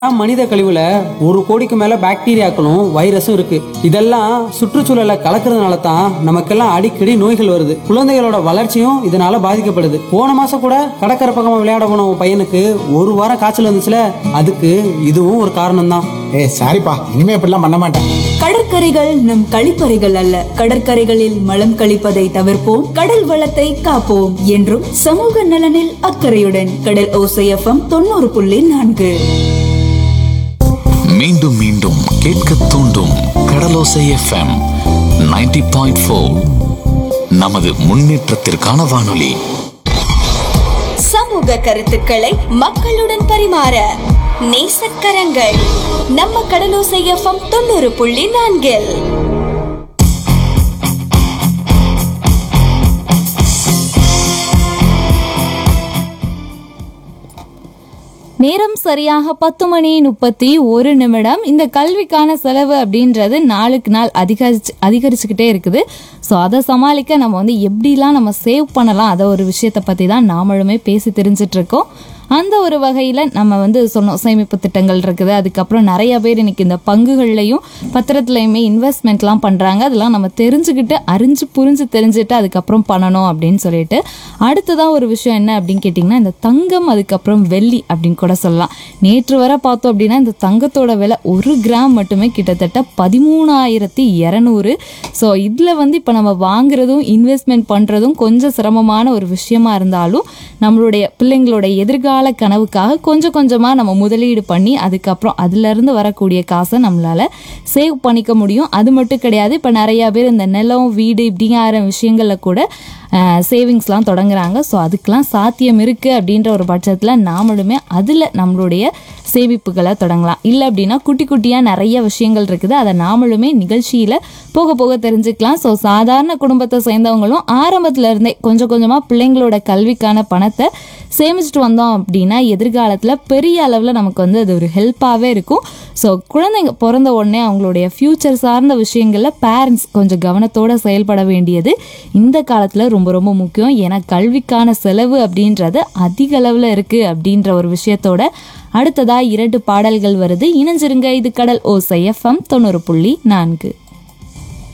மனித கழிவுல ஒரு கோடிக்கு மேல பாக்டீரியாக்களும் வைரஸும் இருக்கு இதெல்லாம் சுற்றுச்சூழலை கலக்கிறதுனால தான் நமக்கெல்லாம் அடிக்கடி நோய்கள் வருது குழந்தைகளோட வளர்ச்சியும் இதனால பாதிக்கப்படுது போன மாசம் கூட கடற்கரை பக்கமா விளையாட போன உன் பையனுக்கு ஒரு வாரம் காய்ச்சல் வந்துச்சுல அதுக்கு இதுவும் ஒரு காரணம் தான் ஏய் சாரிப்பா இனிமே இப்படிலாம் பண்ண மாட்டேன் கடற்கரைகள் நம் கழிப்பறைகள் அல்ல கடற்கரைகளில் மலம் கழிப்பதை தவிர்ப்போம் கடல் வளத்தை காப்போம் என்றும் சமூக நலனில் அக்கறையுடன் கடல் ஓசை எஃப்எம் தொண்ணூறு புள்ளி நான்கு மீண்டும் மீண்டும் கேட்க தூண்டும் கடலோசை எஃப்எம் 90.4 பாயிண்ட் நமது முன்னேற்றத்திற்கான வானொலி சமூக கருத்துக்களை மக்களுடன் பரிமாற நேசக்கரங்கள் நம்ம கடலோசை எஃப்எம் தொண்ணூறு புள்ளி நான்கில் நேரம் சரியாக பத்து மணி முப்பத்தி ஒரு நிமிடம் இந்த கல்விக்கான செலவு அப்படின்றது நாளுக்கு நாள் அதிகரிச்சு அதிகரிச்சுக்கிட்டே இருக்குது ஸோ அதை சமாளிக்க நம்ம வந்து எப்படிலாம் நம்ம சேவ் பண்ணலாம் அதை ஒரு விஷயத்தை பற்றி தான் நாமளுமே பேசி தெரிஞ்சிட்டு இருக்கோம் அந்த ஒரு வகையில் நம்ம வந்து சொன்னோம் சேமிப்பு திட்டங்கள் இருக்குது அதுக்கப்புறம் நிறைய பேர் இன்னைக்கு இந்த பங்குகள்லையும் பத்திரத்துலையுமே இன்வெஸ்ட்மெண்ட்லாம் பண்ணுறாங்க அதெல்லாம் நம்ம தெரிஞ்சுக்கிட்டு அறிஞ்சு புரிஞ்சு தெரிஞ்சுட்டு அதுக்கப்புறம் பண்ணணும் அப்படின்னு சொல்லிட்டு அடுத்ததான் ஒரு விஷயம் என்ன அப்படின்னு கேட்டிங்கன்னா இந்த தங்கம் அதுக்கப்புறம் வெள்ளி அப்படின்னு கூட சொல்லலாம் நேற்று வரை பார்த்தோம் அப்படின்னா இந்த தங்கத்தோட விலை ஒரு கிராம் மட்டுமே கிட்டத்தட்ட பதிமூணாயிரத்தி இரநூறு ஸோ இதில் வந்து இப்போ நம்ம வாங்குறதும் இன்வெஸ்ட்மெண்ட் பண்ணுறதும் கொஞ்சம் சிரமமான ஒரு விஷயமா இருந்தாலும் நம்மளுடைய பிள்ளைங்களோட எதிர்கால கனவுக்காக கொஞ்சம் கொஞ்சமாக நம்ம முதலீடு பண்ணி அதுக்கப்புறம் அதுலேருந்து வரக்கூடிய காசை நம்மளால் சேவ் பண்ணிக்க முடியும் அது மட்டும் கிடையாது இப்போ நிறையா பேர் இந்த நிலம் வீடு இப்படிங்கிற விஷயங்களில் கூட சேவிங்ஸ்லாம் தொடங்குறாங்க ஸோ அதுக்கெலாம் சாத்தியம் இருக்குது அப்படின்ற ஒரு பட்சத்தில் நாமளுமே அதில் நம்மளுடைய சேமிப்புகளை தொடங்கலாம் இல்லை அப்படின்னா குட்டி குட்டியாக நிறைய விஷயங்கள் இருக்குது அதை நாமளுமே நிகழ்ச்சியில் போக போக தெரிஞ்சுக்கலாம் ஸோ சாதாரண குடும்பத்தை சேர்ந்தவங்களும் ஆரம்பத்துல இருந்தே கொஞ்சம் கொஞ்சமாக பிள்ளைங்களோட கல்விக்கான பணத்தை சேமிச்சுட்டு வந்தோம் அப்படின்னா எதிர்காலத்தில் பெரிய அளவில் நமக்கு வந்து அது ஒரு ஹெல்ப்பாகவே இருக்கும் ஸோ குழந்தைங்க பிறந்த உடனே அவங்களுடைய ஃப்யூச்சர் சார்ந்த விஷயங்களில் பேரண்ட்ஸ் கொஞ்சம் கவனத்தோட செயல்பட வேண்டியது இந்த காலத்தில் ரொம்ப ரொம்ப முக்கியம் ஏன்னா கல்விக்கான செலவு அப்படின்றது அதிக அளவில் இருக்குது அப்படின்ற ஒரு விஷயத்தோட அடுத்ததா இரண்டு பாடல்கள் வருது இணைஞ்சிருங்க இது கடல் ஓசை எஃப்எம் தொண்ணூறு புள்ளி நான்கு